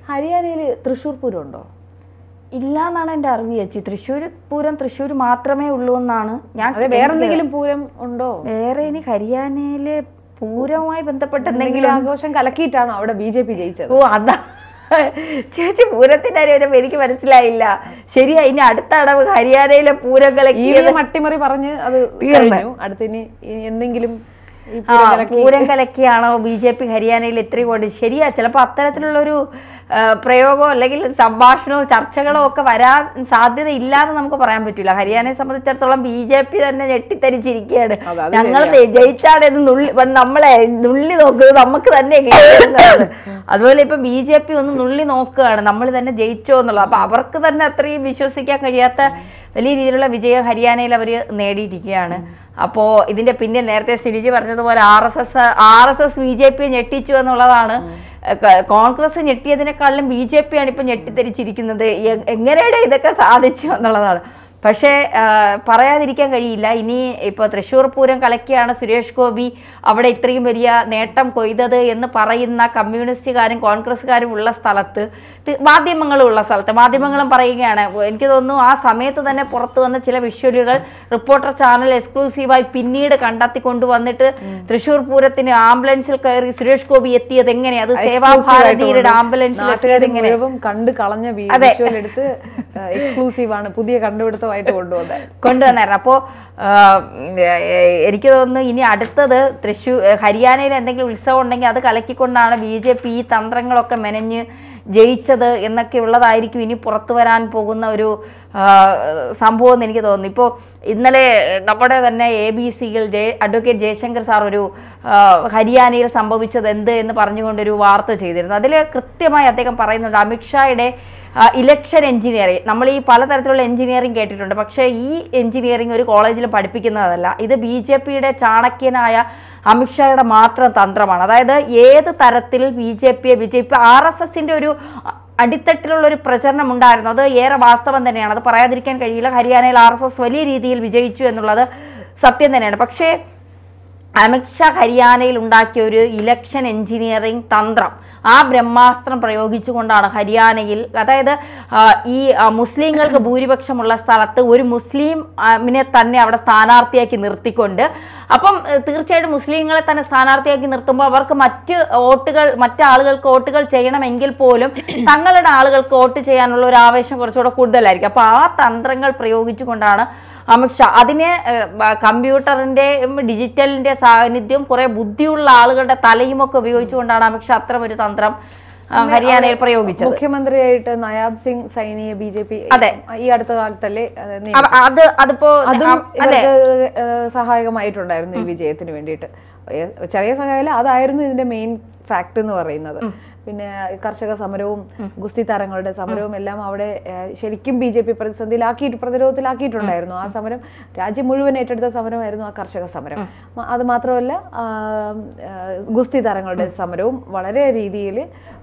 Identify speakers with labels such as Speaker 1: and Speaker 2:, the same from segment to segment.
Speaker 1: ഹരിയാനയിൽ തൃശ്ശൂർ പൂരം ഉണ്ടോ
Speaker 2: ഇല്ല എന്നാണ് എൻ്റെ അറിവ് ചേച്ചി തൃശ്ശൂർ പൂരം തൃശ്ശൂർ മാത്രമേ ഉള്ളൂ എന്നാണ് ഞാൻ
Speaker 1: അതെ വേറെ എന്തെങ്കിലും പൂരം ഉണ്ടോ
Speaker 2: വേറെ ഇനി ഹരിയാനയിലെ പൂരവുമായി ബന്ധപ്പെട്ട
Speaker 1: എന്തെങ്കിലും
Speaker 2: എന്തെങ്കിലും
Speaker 1: ആഘോഷം കലക്കിയിട്ടാണോ അവിടെ ബി ജെ പി ജയിച്ചത്
Speaker 2: ഓ അതാ ചേച്ചി പൂരത്തിന്റെ കാര്യം വരുമ്പോ എനിക്ക് മനസ്സിലായില്ല ശരിയാ ഇനി അടുത്ത അടവ് ഹരിയാനയിലെ പൂരം
Speaker 1: ഈ
Speaker 2: കലക്കിയത്
Speaker 1: മട്ടിമറി പറഞ്ഞ് അത്
Speaker 2: തീർന്ന്.
Speaker 1: കഴിഞ്ഞു അടുത്തിനി ഇനി എന്തെങ്കിലും ഈ
Speaker 2: ആ
Speaker 1: പൂരം കലക്കി
Speaker 2: പൂരം കലക്കിയാണോ ബി ജെ പി ഹരിയാനയിൽ ഇത്രയും കൊണ്ട് ശരിയാ ചിലപ്പോൾ അത്തരത്തിലുള്ളൊരു ആ, പ്രയോഗമോ അല്ലെങ്കിൽ സംഭാഷണമോ ചർച്ചകളോ ഒക്കെ വരാൻ സാധ്യത ഇല്ലാന്ന് നമുക്ക് പറയാൻ പറ്റില്ല ഹരിയാനയെ സംബന്ധിച്ചിടത്തോളം ബി ജെ പി തന്നെ ഞെട്ടിത്തരിച്ചിരിക്കുകയാണ്
Speaker 1: അതെ, അത്
Speaker 2: ഞങ്ങൾ ജയിച്ചാണ് ഇത് നുള്ളി നമ്മളെ നുള്ളി നോക്കുന്നത് നമുക്ക് തന്നെ കിട്ടുന്നത് അതുപോലെ ഇപ്പൊ ബി ജെ പി ഒന്ന് നുള്ളി നോക്കുകയാണ് നമ്മൾ തന്നെ ജയിച്ചോ എന്നുള്ളത് അപ്പൊ അവർക്ക് തന്നെ അത്രയും വിശ്വസിക്കാൻ കഴിയാത്ത വലിയ രീതിയിലുള്ള വിജയം ഹരിയാനയിൽ അവർ നേടിയിരിക്കുകയാണ് അപ്പോൾ ഇതിന്റെ പിന്നിൽ നേരത്തെ സിരിജി പറഞ്ഞതുപോലെ R S S R S S B J P ഞെട്ടിച്ചു എന്നുള്ളതാണ് ക- കോൺഗ്രസ് ഞെട്ടിയതിനേക്കാളും ബി ജെ പി ആണ് ഇപ്പൊ ഞെട്ടിത്തെരിച്ചിരിക്കുന്നത് എ- എങ്ങനെയാണ് ഇതൊക്കെ സാധിച്ചു എന്നുള്ളതാണ് പക്ഷേ ആ, പറയാതിരിക്കാൻ കഴിയില്ല ഇനി ഇപ്പോൾ തൃശ്ശൂർ പൂരം കലക്കിയാണ് സുരേഷ് ഗോപി അവിടെ ഇത്രയും വലിയ നേട്ടം കൊയ്തത് എന്ന് പറയുന്ന കമ്മ്യൂണിസ്റ്റുകാരും കോൺഗ്രസ്സുകാരും ഉള്ള സ്ഥലത്ത് തി- മാധ്യമങ്ങളും ഉള്ള സ്ഥലത്ത് മാധ്യമങ്ങളും പറയുകയാണ് എനിക്ക് തോന്നുന്നു ആ സമയത്ത് തന്നെ പുറത്തു വന്ന ചില വിഷ്വലുകൾ റിപ്പോർട്ടർ ചാനൽ എക്സ്ക്ലൂസീവായി പിന്നീട് കണ്ടെത്തി കൊണ്ടുവന്നിട്ട് തൃശ്ശൂർ പൂരത്തിന് ആംബുലൻസിൽ കയറി സുരേഷ് ഗോപി എത്തിയത് എങ്ങനെ അത് സേവാഭാരതിയുടെ ആംബുലൻസിൽ
Speaker 1: നാട്ടുകാർ
Speaker 2: എത്തിയത് എങ്ങനെ
Speaker 1: മുഴുവൻ കണ്ട് കളഞ്ഞ
Speaker 2: അതെ.
Speaker 1: വിഷ്വൽ എടുത്ത് എക്സ്ക്ലൂസീവ് ആണ് പുതിയ കണ്ടുപിടുത്തമായിട്ട് കൊണ്ടുവന്നത്
Speaker 2: കൊണ്ടുവന്നായിരുന്നു അപ്പോൾ എനിക്ക് തോന്നുന്നു ഇനി അടുത്തത് തൃശ്ശൂർ ഹരിയാനയിൽ എന്തെങ്കിലും ഉത്സവം ഉണ്ടെങ്കിൽ അത് കലക്കിക്കൊണ്ടാണ് ബി ജെ പി ഈ തന്ത്രങ്ങളൊക്കെ മെനഞ്ഞ് ജയിച്ചത് എന്നൊക്കെ ഉള്ളതായിരിക്കും ഇനി പുറത്തു വരാൻ പോകുന്ന ഒരു ആ, സംഭവം എന്ന് എനിക്ക് തോന്നുന്നു ഇപ്പോൾ ഇന്നലെ നമ്മുടെ തന്നെ എ ബി സിയിൽ ജയ അഡ്വക്കേറ്റ് ജയശങ്കർ സാർ ഒരു ആ, ഹരിയാനയിൽ സംഭവിച്ചത് എന്ത് എന്ന് പറഞ്ഞുകൊണ്ടൊരു വാർത്ത ചെയ്തിരുന്നു അതിൽ കൃത്യമായി അദ്ദേഹം പറയുന്നുണ്ട് അമിത്ഷായുടെ ഇലക്ഷൻ എഞ്ചിനീയറിംഗ് നമ്മൾ ഈ പലതരത്തിലുള്ള എഞ്ചിനീയറിംഗ് കേട്ടിട്ടുണ്ട് പക്ഷേ ഈ എഞ്ചിനീയറിംഗ് ഒരു കോളേജിൽ പഠിപ്പിക്കുന്നതല്ല ഇത് ബി ജെ പിയുടെ ചാണക്യനായ അമിത്ഷായുടെ മാത്രം തന്ത്രമാണ് അതായത് ഏത് തരത്തിൽ ബി ജെ പിയെ വിജയിപ്പ് ആർ എസ് എസിന്റെ ഒരു അടിത്തട്ടിലുള്ള ഒരു പ്രചരണം ഉണ്ടായിരുന്നു അത് ഏറെ വാസ്തവം തന്നെയാണ് അത് പറയാതിരിക്കാൻ കഴിയില്ല ഹരിയാനയിൽ ആർ എസ് എസ് വലിയ രീതിയിൽ വിജയിച്ചു എന്നുള്ളത് സത്യം തന്നെയാണ് പക്ഷേ അമിത്ഷാ ഹരിയാനയിൽ ഉണ്ടാക്കിയ ഒരു ഇലക്ഷൻ എഞ്ചിനീയറിംഗ് തന്ത്രം ആ ബ്രഹ്മാസ്ത്രം പ്രയോഗിച്ചുകൊണ്ടാണ് ഹരിയാനയിൽ അതായത് ആ, ഈ ആ, മുസ്ലിങ്ങൾക്ക് ഭൂരിപക്ഷമുള്ള സ്ഥലത്ത് ഒരു മുസ്ലിമിനെ തന്നെ അവിടെ സ്ഥാനാർത്ഥിയാക്കി നിർത്തിക്കൊണ്ട് അപ്പം ഏഹ്, തീർച്ചയായിട്ടും മുസ്ലിങ്ങളെ തന്നെ സ്ഥാനാർത്ഥിയാക്കി നിർത്തുമ്പോൾ അവർക്ക് മറ്റ് വോട്ടുകൾ മറ്റ് ആളുകൾക്ക് വോട്ടുകൾ ചെയ്യണമെങ്കിൽ പോലും തങ്ങളുടെ ആളുകൾക്ക് വോട്ട് ചെയ്യാനുള്ള ഒരു ആവേശം കുറച്ചുകൂടെ കൂടുതലായിരിക്കും അപ്പോൾ ആ തന്ത്രങ്ങൾ പ്രയോഗിച്ചുകൊണ്ടാണ് അമിത്ഷാ അതിനെ ഏഹ്, ബ- കമ്പ്യൂട്ടറിന്റെ ഉം, ഡിജിറ്റലിന്റെ സാന്നിധ്യം കുറെ ബുദ്ധിയുള്ള ആളുകളുടെ തലയും ഒക്കെ ഉപയോഗിച്ചുകൊണ്ടാണ് അമിത്ഷാ അത്തരം ഒരു തന്ത്രം ആ, ഹരിയാനയിൽ പ്രയോഗിച്ചത്
Speaker 1: മുഖ്യമന്ത്രിയായിട്ട് നയാബ് സിംഗ് സൈനിയെ ബി ജെ പി
Speaker 2: അതെ.
Speaker 1: ഈ അടുത്ത കാലത്തല്ലേ അത് നിയമിച്ചത്?
Speaker 2: അ- അത് അതിപ്പോ
Speaker 1: അതും
Speaker 2: ആ, അല്ലെ
Speaker 1: ഇവർക്ക് ഏഹ് സഹായകമായിട്ടുണ്ടായിരുന്നു ഈ വിജയത്തിന് വേണ്ടിയിട്ട് ഏഹ് ചെറിയ സഹായമല്ല അതായിരുന്നു ഇതിന്റെ മെയിൻ ഫാക്ട് എന്ന് പറയുന്നത് പിന്നെ കർഷക സമരവും ഗുസ്തി താരങ്ങളുടെ സമരവും എല്ലാം അവിടെ ഏഹ് ശരിക്കും ബി ജെ പി പ്രതിസന്ധിയിലാക്കിയിട്ട് പ്രതിരോധത്തിലാക്കിയിട്ടുണ്ടായിരുന്നു ആ സമരം രാജ്യം മുഴുവൻ ഏറ്റെടുത്ത സമരമായിരുന്നു ആ കർഷക സമരം മ- അത് മാത്രമല്ല ആ, ആ, ഗുസ്തി താരങ്ങളുടെ സമരവും വളരെ രീതിയിൽ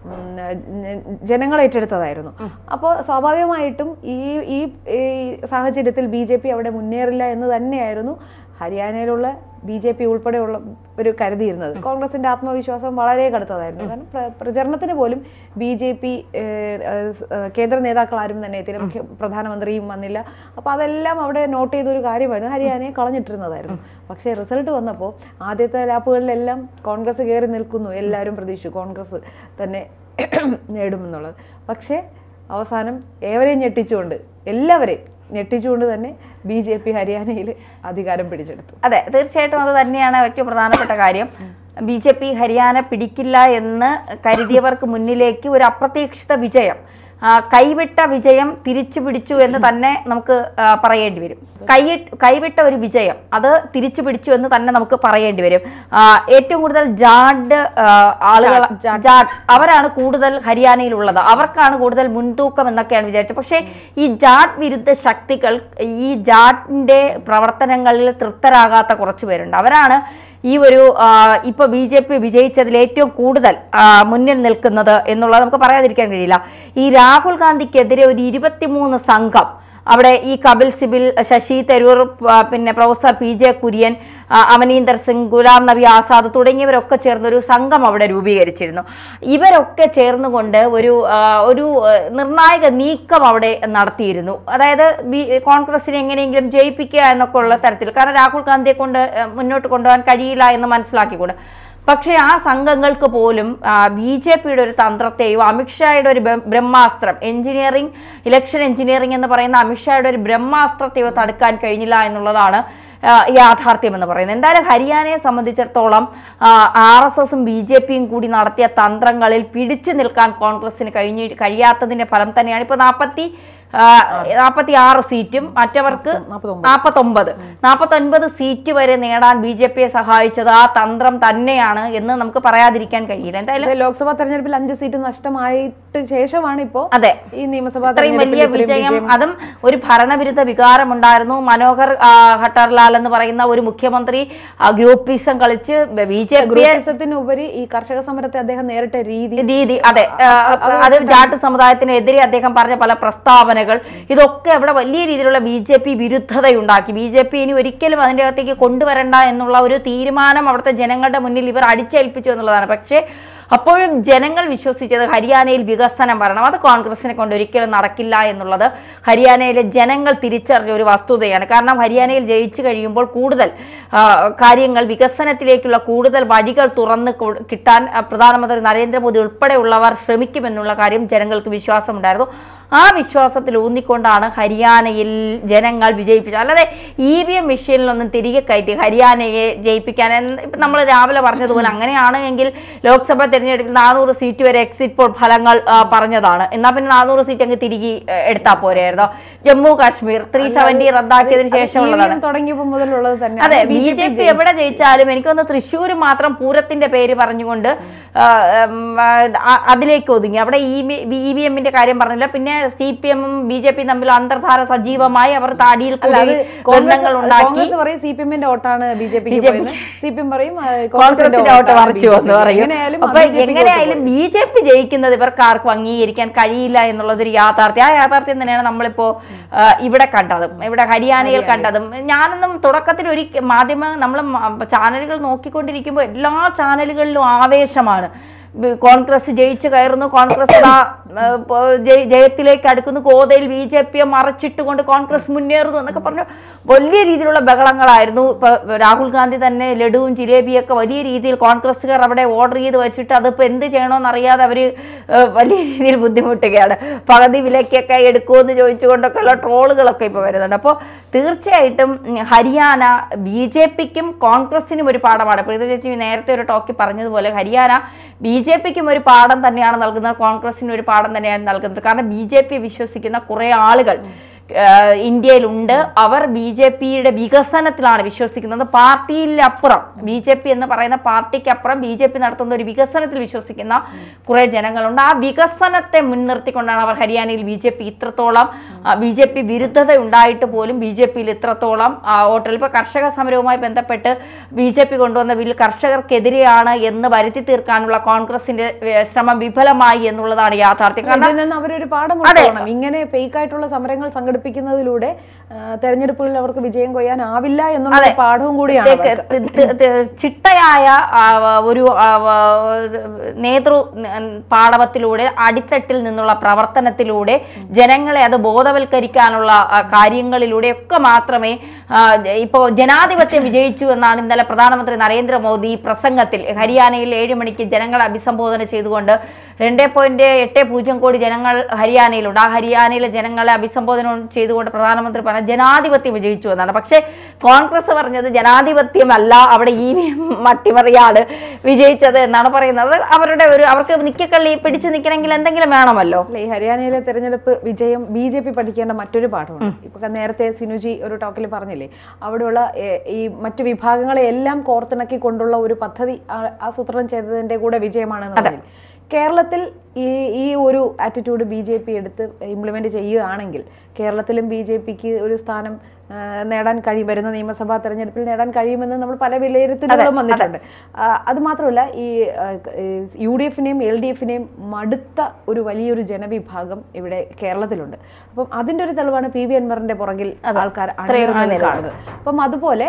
Speaker 1: ജനങ്ങൾ ഏറ്റെടുത്തതായിരുന്നു അപ്പോൾ സ്വാഭാവികമായിട്ടും ഈ ഈ ഈ സാഹചര്യത്തിൽ ബി ജെ പി അവിടെ മുന്നേറില്ല എന്ന് തന്നെയായിരുന്നു ഹരിയാനയിലുള്ള ബി ജെ പി ഉൾപ്പെടെയുള്ള ഒരു കരുതിയിരുന്നത് കോൺഗ്രസിന്റെ ആത്മവിശ്വാസം വളരെ കടുത്തതായിരുന്നു കാരണം പ്ര- പ്രചരണത്തിന് പോലും ബി ജെ പി കേന്ദ്ര നേതാക്കൾ ആരും തന്നെ എത്തിയില്ല മുഖ്യ പ്രധാനമന്ത്രിയും വന്നില്ല അപ്പോൾ അതെല്ലാം അവിടെ നോട്ട് ചെയ്ത ഒരു കാര്യമായിരുന്നു ഹരിയാനയെ കളഞ്ഞിട്ടിരുന്നതായിരുന്നു പക്ഷേ റിസൾട്ട് വന്നപ്പോൾ ആദ്യത്തെ ലാപ്പുകളിലെല്ലാം കോൺഗ്രസ് കയറി നിൽക്കുന്നു എല്ലാവരും പ്രതീക്ഷിച്ചു കോൺഗ്രസ് തന്നെ നേടുമെന്നുള്ളത് പക്ഷേ അവസാനം ഏവരെയും ഞെട്ടിച്ചുകൊണ്ട് എല്ലാവരെയും ഞെട്ടിച്ചുകൊണ്ട് തന്നെ ബി ജെ പി ഹരിയാനയിൽ അധികാരം പിടിച്ചെടുത്തു
Speaker 2: അതെ തീർച്ചയായിട്ടും അത് തന്നെയാണ് ഏറ്റവും പ്രധാനപ്പെട്ട കാര്യം ബി ജെ പി ഹരിയാന പിടിക്കില്ല എന്ന് കരുതിയവർക്ക് മുന്നിലേക്ക് ഒരു അപ്രതീക്ഷിത വിജയം ആ, കൈവിട്ട വിജയം തിരിച്ചു പിടിച്ചു എന്ന് തന്നെ നമുക്ക് ആ, പറയേണ്ടി വരും കൈ കൈവിട്ട ഒരു വിജയം അത് തിരിച്ചു പിടിച്ചു എന്ന് തന്നെ നമുക്ക് പറയേണ്ടി വരും ആ, ഏറ്റവും കൂടുതൽ ജാഡ് ആ, ആളുകൾ ജാഡ് അവരാണ് കൂടുതൽ ഹരിയാനയിലുള്ളത് അവർക്കാണ് കൂടുതൽ മുൻതൂക്കം എന്നൊക്കെയാണ് വിചാരിച്ചത് പക്ഷേ ഈ ജാഡ് വിരുദ്ധ ശക്തികൾ ഈ ജാഡിന്റെ പ്രവർത്തനങ്ങളിൽ തൃപ്തരാകാത്ത കുറച്ച് പേരുണ്ട് അവരാണ് ഈ ഒരു ആ, ഇപ്പൊ ബി ജെ പി വിജയിച്ചതിൽ ഏറ്റവും കൂടുതൽ ആ, മുന്നിൽ നിൽക്കുന്നത് എന്നുള്ളത് നമുക്ക് പറയാതിരിക്കാൻ കഴിയില്ല ഈ രാഹുൽ ഗാന്ധിക്കെതിരെ ഒരു ഇരുപത്തിമൂന്ന് സംഘം അവിടെ ഈ കപിൽ സിബിൽ ശശി തരൂർ ആ, പിന്നെ പ്രൊഫസർ പി ജെ കുര്യൻ ആ, അമനീന്ദർ സിംഗ് ഗുലാം നബി ആസാദ് തുടങ്ങിയവരൊക്കെ ചേർന്ന് ഒരു സംഘം അവിടെ രൂപീകരിച്ചിരുന്നു ഇവരൊക്കെ ചേർന്നുകൊണ്ട് ഒരു ആ, ഒരു ആ, നിർണായക നീക്കം അവിടെ നടത്തിയിരുന്നു അതായത് ബി കോൺഗ്രസിനെ എങ്ങനെയെങ്കിലും ജയിപ്പിക്കുക എന്നൊക്കെ ഉള്ള തരത്തിൽ കാരണം രാഹുൽ ഗാന്ധിയെ കൊണ്ട് ആ, മുന്നോട്ട് കൊണ്ടുപോകാൻ കഴിയില്ല എന്ന് മനസ്സിലാക്കിക്കൊണ്ട് പക്ഷേ ആ സംഘങ്ങൾക്ക് പോലും ബി ജെ പിയുടെ ഒരു തന്ത്രത്തെയോ അമിത്ഷായുടെ ഒരു ബ്ര- ബ്രഹ്മാസ്ത്രം എഞ്ചിനീയറിംഗ് ഇലക്ഷൻ എഞ്ചിനീയറിംഗ് എന്ന് പറയുന്ന അമിത്ഷായുടെ ഒരു ബ്രഹ്മാസ്ത്രത്തെയോ തടുക്കാൻ കഴിഞ്ഞില്ല എന്നുള്ളതാണ് ആ, യാഥാർത്ഥ്യം എന്ന് പറയുന്നത് എന്തായാലും ഹരിയാനയെ സംബന്ധിച്ചിടത്തോളം ആർ എസ് എസും ബി ജെ പിയും കൂടി നടത്തിയ തന്ത്രങ്ങളിൽ പിടിച്ചു നിൽക്കാൻ കോൺഗ്രസിന് കഴിഞ്ഞി കഴിയാത്തതിന്റെ ഫലം തന്നെയാണ് ഇപ്പോൾ നാൽപ്പത്തി നാൽപ്പത്തി ആറ് സീറ്റും മറ്റവർക്ക്
Speaker 1: നാൽപ്പത്തൊമ്പത്.
Speaker 2: നാൽപ്പത്തൊമ്പത് നാൽപ്പത്തൊൻപത് സീറ്റ് വരെ നേടാൻ ബി ജെ പിയെ സഹായിച്ചത് ആ തന്ത്രം തന്നെയാണ് എന്ന് നമുക്ക് പറയാതിരിക്കാൻ കഴിയില്ല എന്തായാലും
Speaker 1: ഇപ്പൊ ലോക്സഭാ തെരഞ്ഞെടുപ്പിൽ അഞ്ച് സീറ്റ് നഷ്ടമായിട്ട് ശേഷമാണ് ഇപ്പോ
Speaker 2: അതെ
Speaker 1: ഈ നിയമസഭാ
Speaker 2: ഇത്രയും വലിയ
Speaker 1: തെരഞ്ഞെടുപ്പിൽ ഇത്രയും
Speaker 2: വിജയം അതും ഒരു ഭരണവിരുദ്ധ വികാരമുണ്ടായിരുന്നു മനോഹർ ആ, ഹട്ടർലാൽ എന്ന് പറയുന്ന ഒരു മുഖ്യമന്ത്രി ആ, ഗ്രൂപ്പിസം കളിച്ച് ബി ജെ പിയെ
Speaker 1: ഗ്രൂപ്പിസത്തിനുപരി ഈ കർഷക സമരത്തെ അദ്ദേഹം നേരിട്ട രീതി
Speaker 2: രീതി അതെ ആ, അത് ജാട്ട് സമുദായത്തിനെതിരെ അദ്ദേഹം പറഞ്ഞ പല പ്രസ്താവനകൾ ഇതൊക്കെ അവിടെ വലിയ രീതിയിലുള്ള ബി ജെ പി വിരുദ്ധതയുണ്ടാക്കി ബി ജെ പി ഇനി ഒരിക്കലും അതിൻ്റെ അകത്തേക്ക് കൊണ്ടുവരണ്ട എന്നുള്ള ഒരു തീരുമാനം അവിടുത്തെ ജനങ്ങളുടെ മുന്നിൽ ഇവർ അടിച്ചേൽപ്പിച്ചു എന്നുള്ളതാണ് പക്ഷേ അപ്പോഴും ജനങ്ങൾ വിശ്വസിച്ചത് ഹരിയാനയിൽ വികസനം വരണം അത് കോൺഗ്രസിനെ കൊണ്ട് ഒരിക്കലും നടക്കില്ല എന്നുള്ളത് ഹരിയാനയിലെ ജനങ്ങൾ തിരിച്ചറിഞ്ഞ ഒരു വസ്തുതയാണ് കാരണം ഹരിയാനയിൽ ജയിച്ചു കഴിയുമ്പോൾ കൂടുതൽ ആ, കാര്യങ്ങൾ വികസനത്തിലേക്കുള്ള കൂടുതൽ വഴികൾ തുറന്ന് കൊ- കിട്ടാൻ ആ, പ്രധാനമന്ത്രി നരേന്ദ്രമോദി ഉൾപ്പെടെയുള്ളവർ ശ്രമിക്കുമെന്നുള്ള കാര്യം ജനങ്ങൾക്ക് വിശ്വാസമുണ്ടായിരുന്നു ആ വിശ്വാസത്തിൽ ഊന്നിക്കൊണ്ടാണ് ഹരിയാനയിൽ ജനങ്ങൾ വിജയിപ്പിച്ചത് അല്ലാതെ ഇ വി എം മെഷീനിലൊന്നും തിരികെ കയറ്റി ഹരിയാനയെ ജയിപ്പിക്കാൻ ഇപ്പം നമ്മൾ രാവിലെ പറഞ്ഞതുപോലെ അങ്ങനെയാണ് എങ്കിൽ ലോക്സഭാ തെരഞ്ഞെടുപ്പിൽ നാനൂറ് സീറ്റ് വരെ എക്സിറ്റ് പോൾ ഫലങ്ങൾ ആ, പറഞ്ഞതാണ് എന്നാൽ പിന്നെ നാനൂറ് സീറ്റ് അങ്ങ് തിരികെ എടുത്താൽ പോരെയായിരുന്നോ ജമ്മു കാശ്മീർ ത്രീ സെവന്റി റദ്ദാക്കിയതിന് ശേഷമുള്ളതാണ്
Speaker 1: EVM തുടങ്ങിയപ്പോൾ മുതലുള്ളത് തന്നെ
Speaker 2: അതെ ബി ജെ പി എവിടെ ജയിച്ചാലും എനിക്കൊന്ന് തൃശ്ശൂർ മാത്രം പൂരത്തിന്റെ പേര് പറഞ്ഞുകൊണ്ട് ആ, ഉം, ആ, അതിലേക്ക് ഒതുങ്ങി അവിടെ ഇ വി എമ്മിന്റെ കാര്യം പറഞ്ഞില്ല പിന്നെ സി പി എമ്മും ബി ജെ പിയും തമ്മിൽ അന്തർധാര സജീവമായി അവർ താടിയിൽ
Speaker 1: അല്ല,
Speaker 2: കൂടി
Speaker 1: അത്
Speaker 2: ബന്ധങ്ങൾ ഉണ്ടാക്കി
Speaker 1: കോൺഗ്രസ് പറയും സി പി എമ്മിന്റെ വോട്ടാണ് ബി ജെ പിക്ക്
Speaker 2: BJP
Speaker 1: പോയത് സി പി എം പറയും ആ,
Speaker 2: കോൺഗ്രസിന്റെ വോട്ട്
Speaker 1: വോട്ടാണ്
Speaker 2: മറിച്ചു
Speaker 1: BJP.
Speaker 2: എന്ന് പറയും
Speaker 1: എങ്ങനെയായാലും
Speaker 2: അപ്പൊ
Speaker 1: BJP ക്ക്
Speaker 2: എങ്ങനെയായാലും
Speaker 1: വോട്ട്
Speaker 2: ബി ജെ പി ജയിക്കുന്നത് ഇവർക്ക് ആർക്കും അംഗീകരിക്കാൻ കഴിയില്ല എന്നുള്ളതൊരു യാഥാർത്ഥ്യം ആ യാഥാർത്ഥ്യം തന്നെയാണ് നമ്മളിപ്പോ ആ, ഇവിടെ കണ്ടതും ഇവിടെ ഹരിയാനയിൽ കണ്ടതും ഞാനൊന്നും തുടക്കത്തിൽ ഒരു മാധ്യമ നമ്മൾ ചാനലുകൾ നോക്കിക്കൊണ്ടിരിക്കുമ്പോൾ എല്ലാ ചാനലുകളിലും ആവേശമാണ് ബി- കോൺഗ്രസ് ജയിച്ചു കയറുന്നു കോൺഗ്രസ് ദാ, ആ, പോ- ജയ- ജയത്തിലേക്ക് അടുക്കുന്നു കോതയിൽ ബി ജെ പിയെ മറച്ചിട്ടുകൊണ്ട് കോൺഗ്രസ് മുന്നേറുന്നു എന്നൊക്കെ പറഞ്ഞു വലിയ രീതിയിലുള്ള ബഹളങ്ങളായിരുന്നു ഇപ്പൊ രാഹുൽ ഗാന്ധി തന്നെ ലഡുവും ജിലേബിയൊക്കെ വലിയ രീതിയിൽ കോൺഗ്രസ്സുകാർ അവിടെ ഓർഡർ ചെയ്ത് വെച്ചിട്ട് അതിപ്പോൾ എന്ത് ചെയ്യണമെന്ന് അറിയാതെ അവർ വലിയ രീതിയിൽ ബുദ്ധിമുട്ടുകയാണ് പകുതി വിലക്കൊക്കെ എടുക്കുമെന്ന് ചോദിച്ചുകൊണ്ടൊക്കെയുള്ള ട്രോളുകളൊക്കെ ഇപ്പോൾ വരുന്നുണ്ട് അപ്പോൾ തീർച്ചയായിട്ടും ഉം, ഹരിയാന ബി ജെ പിക്കും കോൺഗ്രസിനും ഒരു പാഠമാണ് പ്രീത ചേച്ചി നേരത്തെ ഒരു ടോക്കിൽ പറഞ്ഞതുപോലെ ഹരിയാന ബി ജെ പിക്കും ഒരു പാഠം തന്നെയാണ് നൽകുന്നത് കോൺഗ്രസിനും ഒരു പാഠം തന്നെയാണ് നൽകുന്നത് കാരണം ബി ജെ പി വിശ്വസിക്കുന്ന കുറേ ആളുകൾ ആഹ് ഇന്ത്യയിലുണ്ട് അവർ ബി ജെ പിയുടെ വികസനത്തിലാണ് വിശ്വസിക്കുന്നത് പാർട്ടിയിലപ്പുറം ബി ജെ പി എന്ന് പറയുന്ന പാർട്ടിക്കപ്പുറം ബി ജെ പി നടത്തുന്ന ഒരു വികസനത്തിൽ വിശ്വസിക്കുന്ന കുറേ ജനങ്ങളുണ്ട് ആ വികസനത്തെ മുൻനിർത്തിക്കൊണ്ടാണ് അവർ ഹരിയാനയിൽ ബി ജെ പി ഇത്രത്തോളം ബി ജെ പി വിരുദ്ധത ഉണ്ടായിട്ട് പോലും ബി ജെ പിയിൽ ഇത്രത്തോളം ആ, വോട്ടുകൾ ഇപ്പോൾ കർഷക സമരവുമായി ബന്ധപ്പെട്ട് ബി ജെ പി കൊണ്ടുവന്ന ബിൽ കർഷകർക്കെതിരെയാണ് എന്ന് വരുത്തി തീർക്കാനുള്ള കോൺഗ്രസിന്റെ ഏഹ്, ശ്രമം വിഫലമായി എന്നുള്ളതാണ് യാഥാർത്ഥ്യം കാരണം
Speaker 1: ഇതിൽ നിന്ന് അവരൊരു പാഠം ഉൾക്കൊള്ളണം ഇങ്ങനെ ഫേക്ക് ആയിട്ടുള്ള സമരങ്ങൾ സംഘടിപ്പിക്കുന്നതിലൂടെ ആ, തെരഞ്ഞെടുപ്പുകളിൽ അവർക്ക് വിജയം കൊയ്യാനാവില്ല എന്നുള്ള ഒരു പാഠവും കൂടിയാണ്
Speaker 2: തെ-
Speaker 1: അവർക്ക്.
Speaker 2: തെ- തെ- തെ- ചിട്ടയായ ആ, ഒരു ആ, വ- നേതൃ പാടവത്തിലൂടെ അടിത്തട്ടിൽ നിന്നുള്ള പ്രവർത്തനത്തിലൂടെ ജനങ്ങളെ അത് ബോധവൽക്കരിക്കാനുള്ള ആ, കാര്യങ്ങളിലൂടെയൊക്കെ മാത്രമേ ആ, ജ- ഇപ്പോ ജനാധിപത്യം വിജയിച്ചു എന്നാണ് ഇന്നലെ പ്രധാനമന്ത്രി നരേന്ദ്രമോദി പ്രസംഗത്തിൽ ഹരിയാനയിൽ ഏഴ് മണിക്ക് ജനങ്ങളെ അഭിസംബോധന ചെയ്തുകൊണ്ട് രണ്ട് പോയിന്റ് എട്ട് പൂജ്യം കോടി ജനങ്ങൾ ഹരിയാനയിലുണ്ട് ആ ഹരിയാനയിലെ ജനങ്ങളെ അഭിസംബോധന ചെയ്തുകൊണ്ട് പ്രധാനമന്ത്രി പറഞ്ഞ ജനാധിപത്യം വിജയിച്ചു എന്നാണ് പക്ഷേ കോൺഗ്രസ് പറഞ്ഞത് ജനാധിപത്യമല്ല അവിടെ ഈ മട്ടിമറിയാണ് വിജയിച്ചത് എന്നാണ് പറയുന്നത് അത് അവരുടെ ഒരു അവർക്ക് നിക്കക്കള്ളി പിടിച്ചു നിൽക്കണമെങ്കിൽ എന്തെങ്കിലും വേണമല്ലോ
Speaker 1: അല്ല ഈ ഹരിയാനയിലെ തെരഞ്ഞെടുപ്പ് വിജയം ബി ജെ പി പഠിക്കേണ്ട മറ്റൊരു പാഠമാണ് ഇപ്പൊ നേരത്തെ സിനുജി ഒരു ടോക്കിൽ പറഞ്ഞില്ലേ അവിടെയുള്ള ഏ, ഈ മറ്റു വിഭാഗങ്ങളെ എല്ലാം കോർത്തിണക്കി കൊണ്ടുള്ള ഒരു പദ്ധതി ആ- ആസൂത്രണം ചെയ്തതിന്റെ കൂടെ വിജയമാണെന്ന് പറഞ്ഞില്ലേ കേരളത്തിൽ ഈ ഈ ഒരു ആറ്റിറ്റ്യൂഡ് ബി ജെ പി എടുത്ത് ഇംപ്ലിമെന്റ് ചെയ്യുകയാണെങ്കിൽ കേരളത്തിലും ബി ജെ പിക്ക് ഒരു സ്ഥാനം ആ, നേടാൻ കഴിയും വരുന്ന നിയമസഭാ തെരഞ്ഞെടുപ്പിൽ നേടാൻ കഴിയുമെന്ന് നമ്മൾ പല വിലയിരുത്തലുകളും വന്നിട്ടുണ്ട് ആ, അത് മാത്രമല്ല ഈ യു ഡി എഫിനെയും എൽ ഡി എഫിനെയും മടുത്ത ഒരു വലിയൊരു ജനവിഭാഗം ഇവിടെ കേരളത്തിലുണ്ട് അപ്പം അതിന്റെ ഒരു തെളിവാണ് പി വി അൻവറിന്റെ പുറകിൽ ആൾക്കാർ അണിനിരന്നത് കാണുന്നത് അപ്പം അതുപോലെ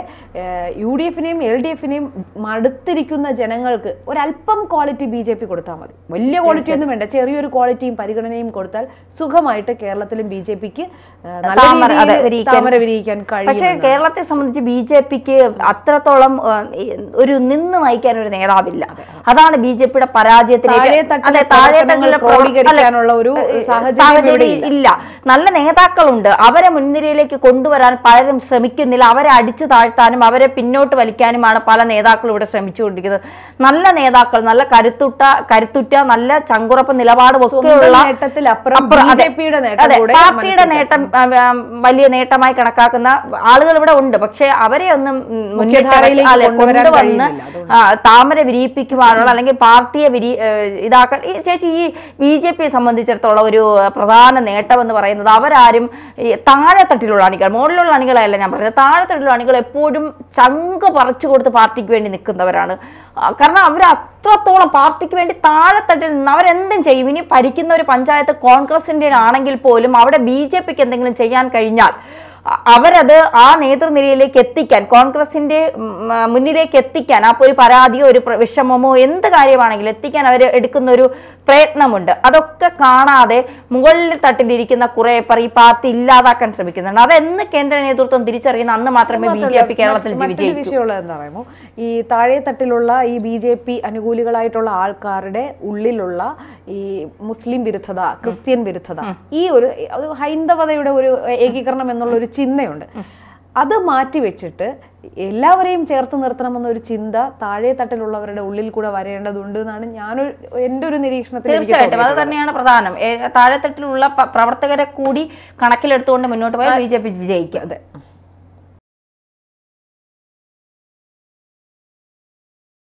Speaker 1: യു ഡി എഫിനെയും എൽ ഡി എഫിനെയും മടുത്തിരിക്കുന്ന ജനങ്ങൾക്ക് ഒരല്പം ക്വാളിറ്റി ബി ജെ പി കൊടുത്താൽ മതി വലിയ ക്വാളിറ്റി ഒന്നും വേണ്ട ചെറിയൊരു ക്വാളിറ്റിയും പരിഗണനയും കൊടുത്താൽ സുഖമായിട്ട് കേരളത്തിലും ബി ജെ പിക്ക് നല്ല
Speaker 2: താമര- അതെ,
Speaker 1: രീതിയിൽ
Speaker 2: വിരിയിക്കാൻ-
Speaker 1: താമര വിരിയിക്കാൻ
Speaker 2: പക്ഷേ
Speaker 1: കഴിയും
Speaker 2: കേരളത്തെ സംബന്ധിച്ച് ബി ജെ പിക്ക് അത്രത്തോളം ആ, ഈ ഒരു നിന്ന് നയിക്കാൻ ഒരു നേതാവില്ല അതാണ് ബി ജെ പിയുടെ പരാജയത്തിലേക്ക്
Speaker 1: താഴെത്തട്ടിലെ
Speaker 2: അതെ,
Speaker 1: പ്രവർത്തനങ്ങൾ
Speaker 2: താഴെത്തട്ടിലെ പ്രവർ-
Speaker 1: ക്രോഡീകരിക്കാനുള്ള ഒരു
Speaker 2: അല്ല,
Speaker 1: സാഹചര്യം
Speaker 2: സാഹചര്യം
Speaker 1: ഇവിടെ ഇല്ല.
Speaker 2: ഇല്ല നല്ല നേതാക്കളുണ്ട് അവരെ മുൻനിരയിലേക്ക് കൊണ്ടുവരാൻ പലരും ശ്രമിക്കുന്നില്ല അവരെ അടിച്ചു താഴ്ത്താനും അവരെ പിന്നോട്ട് വലിക്കാനുമാണ് പല നേതാക്കളും ഇവിടെ ശ്രമിച്ചുകൊണ്ടിരിക്കുന്നത് നല്ല നേതാക്കൾ നല്ല കരുത്തുട്ട കരുത്തുറ്റ നല്ല ചങ്കുറപ്പ് നിലപാട് ഒക്കെയുള്ള
Speaker 1: സ്വന്തം നേട്ടത്തിലപ്പുറം
Speaker 2: അപ്പുറം, അതെ.
Speaker 1: ബിജെപിയുടെ നേട്ടം
Speaker 2: അതെ,
Speaker 1: കൂടെ
Speaker 2: പാർട്ടിയുടെ നേട്ടം ആ, ആ, വലിയ നേട്ടമായി കണക്കാക്കുന്ന ആളുകൾ ഇവിടെ ഉണ്ട് പക്ഷെ അവരെ ഒന്നും ഉം, മുന്നിട്ട്
Speaker 1: മുഖ്യധാരയിലേക്ക്
Speaker 2: അല്ലെ,
Speaker 1: കൊണ്ടുവരാൻ
Speaker 2: കൊണ്ടുവന്ന്
Speaker 1: കഴിയുന്നില്ല.
Speaker 2: ആ, താമര വിരിയിപ്പിക്കുവാനുള്ള അല്ലെങ്കിൽ പാർട്ടിയെ വിരി ഏ, ഇതാക്കാൻ ഈ ചേച്ചി ഈ ബി ജെ പിയെ സംബന്ധിച്ചിടത്തോളം ഒരു ആ, പ്രധാന നേട്ടം എന്ന് പറയുന്നത് അവരാരും ഈ താഴെത്തട്ടിലുള്ള അണികൾ മുകളിലുള്ള അണികളല്ല ഞാൻ പറയുന്നത് താഴെത്തട്ടിലുള്ള അണികൾ എപ്പോഴും ചങ്ക് പറിച്ചു കൊടുത്ത് പാർട്ടിക്ക് വേണ്ടി നിൽക്കുന്നവരാണ് ആ, കാരണം അവർ അത്രത്തോളം പാർട്ടിക്ക് വേണ്ടി താഴെത്തട്ടിൽ നിന്ന് അവരെന്തും ചെയ്യും ഇനി ഭരിക്കുന്ന ഒരു പഞ്ചായത്ത് കോൺഗ്രസിൻ്റെ ആണെങ്കിൽ പോലും അവിടെ ബി ജെ പിക്ക് എന്തെങ്കിലും ചെയ്യാൻ കഴിഞ്ഞാൽ അ- അവരത് ആ നേതൃനിരയിലേക്ക് എത്തിക്കാൻ കോൺഗ്രസിന്റെ ഉം, ആ, മുന്നിലേക്ക് എത്തിക്കാൻ ആ ഒരു പരാതിയോ ഒരു പ്ര- വിഷമമോ എന്ത് കാര്യമാണെങ്കിലും എത്തിക്കാൻ അവർ എടുക്കുന്ന ഒരു പ്രയത്നമുണ്ട് അതൊക്കെ കാണാതെ മുകളിൽ തട്ടിലിരിക്കുന്ന കുറെ പേർ ഈ പാർട്ടി ഇല്ലാതാക്കാൻ ശ്രമിക്കുന്നുണ്ട് അതെന്ന് കേന്ദ്ര നേതൃത്വം തിരിച്ചറിയുന്ന അന്ന് മാത്രമേ ബി ജെ പി കേരളത്തിൽ
Speaker 1: മറ്റൊരു
Speaker 2: വിജയിക്കൂ
Speaker 1: വിഷയമുള്ളത് എന്താ പറയുമോ ഈ താഴെ തട്ടിലുള്ള ഈ ബി ജെ പി അനുകൂലികളായിട്ടുള്ള ആൾക്കാരുടെ ഉള്ളിലുള്ള ഈ മുസ്ലിം വിരുദ്ധത ക്രിസ്ത്യൻ വിരുദ്ധത ഈ ഒരു അത് ഹൈന്ദവതയുടെ ഒരു ഏകീകരണം എന്നുള്ള ഒരു ചിന്തയുണ്ട് അത് മാറ്റി വെച്ചിട്ട് എല്ലാവരെയും ചേർത്ത് നിർത്തണമെന്ന ഒരു ചിന്ത താഴെ തട്ടിലുള്ളവരുടെ ഉള്ളിൽ കൂടെ വരേണ്ടതുണ്ട് എന്നാണ് ഞാനൊരു എൻ്റെ ഒരു നിരീക്ഷണത്തിൽ എനിക്ക്
Speaker 2: തീർച്ചയായിട്ടും അത്
Speaker 1: തോന്നിയിട്ടുള്ളത്.
Speaker 2: തന്നെയാണ് പ്രധാനം ഏ, താഴെത്തട്ടിലുള്ള പ- പ്രവർത്തകരെ കൂടി കണക്കിലെടുത്തുകൊണ്ട് മുന്നോട്ട് പോയാൽ ബി ജെ പി വിജയിക്കും
Speaker 1: അതെ